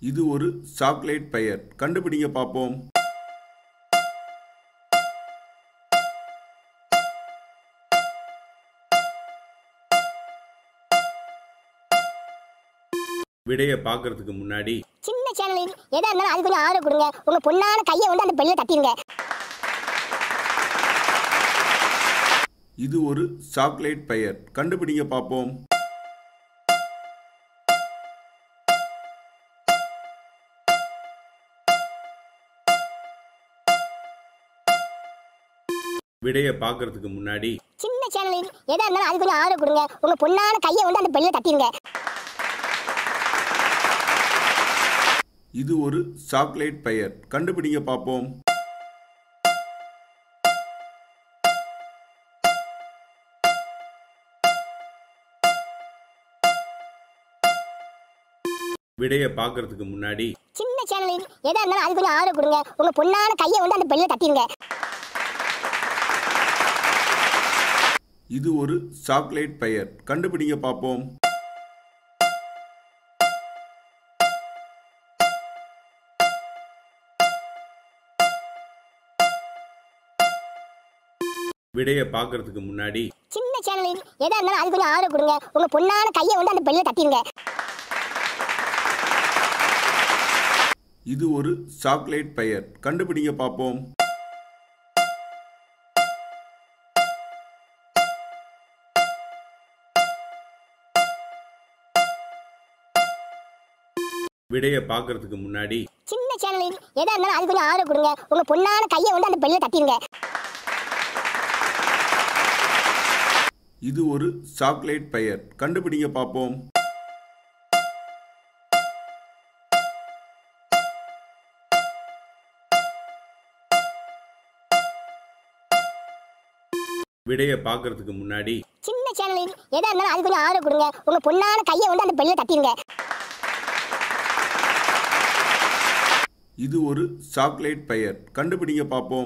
இது ஒரு சாக்லேட் பெயர் கண்டுபிடிங்க பார்ப்போம் விடைய பார்க்கறதுக்கு முன்னாடி சின்ன சேனல் எதா இருந்தாலும் அது கொஞ்சம் ஆதரவு கொடுங்க உங்க பொண்ணான கையை வந்து அந்த பெல்ல தட்டிடுங்க இது ஒரு சாக்லேட் பெயர் கண்டுபிடிங்க பார்ப்போம் விடைய பார்க்கறதுக்கு முன்னாடி சின்ன சேனல் எதா இருந்தாலும் அது கொஞ்சம் ஆதரவு கொடுங்க உங்க பொண்ணான கையை வந்து அந்த பெல்ல தட்டிடுங்க இது ஒரு சாக்லேட் பெயர் கண்டுபிடிங்க பார்ப்போம் விடைய பார்க்கறதுக்கு முன்னாடி சின்ன சேனல் எதா இருந்தாலும் அது கொஞ்சம் ஆதரவு கொடுங்க உங்க பொண்ணான கையை வந்து அந்த பெல்ல தட்டிடுங்க இது ஒரு சாக்லேட் பெயர் கண்டுபிடிங்க பார்ப்போம் விடைய பார்க்கறதுக்கு முன்னாடி சின்ன சேனல் எதா இருந்தாலும் அது கொஞ்சம் ஆதரவு கொடுங்க உங்க பொண்ணான கையை வந்து அந்த பெல்ல தட்டிடுங்க இது ஒரு சாக்லேட் பெயர் கண்டுபிடிங்க பார்ப்போம் விடைய பார்க்கறதுக்கு முன்னாடி சின்ன சேனல் எதா இருந்தாலும் அது கொஞ்சம் ஆதரவு கொடுங்க உங்க பொண்ணான கையை வந்து அந்த பெல்ல தட்டிடுங்க இது ஒரு சாக்லேட் பெயர் கண்டுபிடிங்க பார்ப்போம் விடைய பார்க்கறதுக்கு முன்னாடி சின்ன சேனல் எதா இருந்தாலும் அது கொஞ்சம் ஆதரவு கொடுங்க உங்க பொண்ணான கையை வந்து அந்த பெல்ல தட்டிடுங்க இது ஒரு சாக்லேட் பெயர் கண்டுபிடிங்க பார்ப்போம்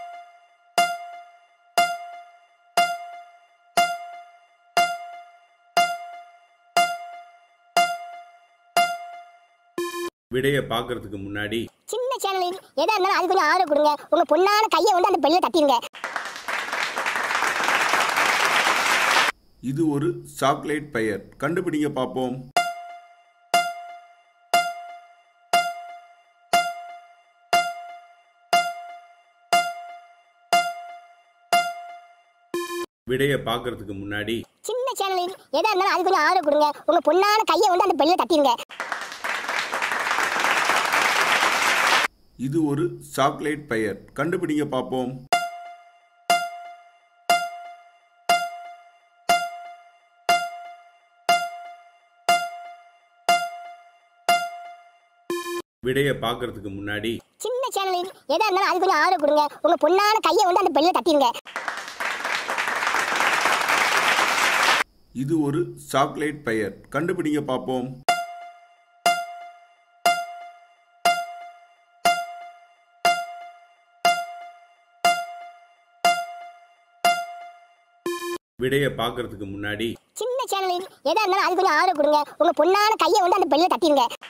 விடைய பார்க்கறதுக்கு முன்னாடி சின்ன சேனல் எதா இருந்தாலும் அது கொஞ்சம் ஆதரவு கொடுங்க உங்க பொண்ணான கையை வந்து அந்த பெல்ல தட்டிடுங்க இது ஒரு சாக்லேட் பெயர் கண்டுபிடிங்க பார்ப்போம் விடைய பார்க்கறதுக்கு முன்னாடி சின்ன சேனல் எதா இருந்தாலும் அது கொஞ்சம் ஆதரவு கொடுங்க உங்க பொண்ணான கையை வந்து அந்த பெல்ல தட்டிடுங்க இது ஒரு சாக்லேட் பெயர் கண்டுபிடிங்க பார்ப்போம் விடைய பார்க்கறதுக்கு முன்னாடி சின்ன சேனல் எதா இருந்தாலும் அது கொஞ்சம் ஆதரவு கொடுங்க உங்க பொண்ணான கையை வந்து அந்த பெல்ல தட்டிடுங்க இது ஒரு சாக்லேட் பெயர் கண்டுபிடிங்க பார்ப்போம் விடைய பார்க்கறதுக்கு முன்னாடி சின்ன சேனல் எதா இருந்தாலும் அது கொஞ்சம் ஆதரவு கொடுங்க உங்க பொண்ணான கையை வந்து அந்த பெல்ல தட்டிடுங்க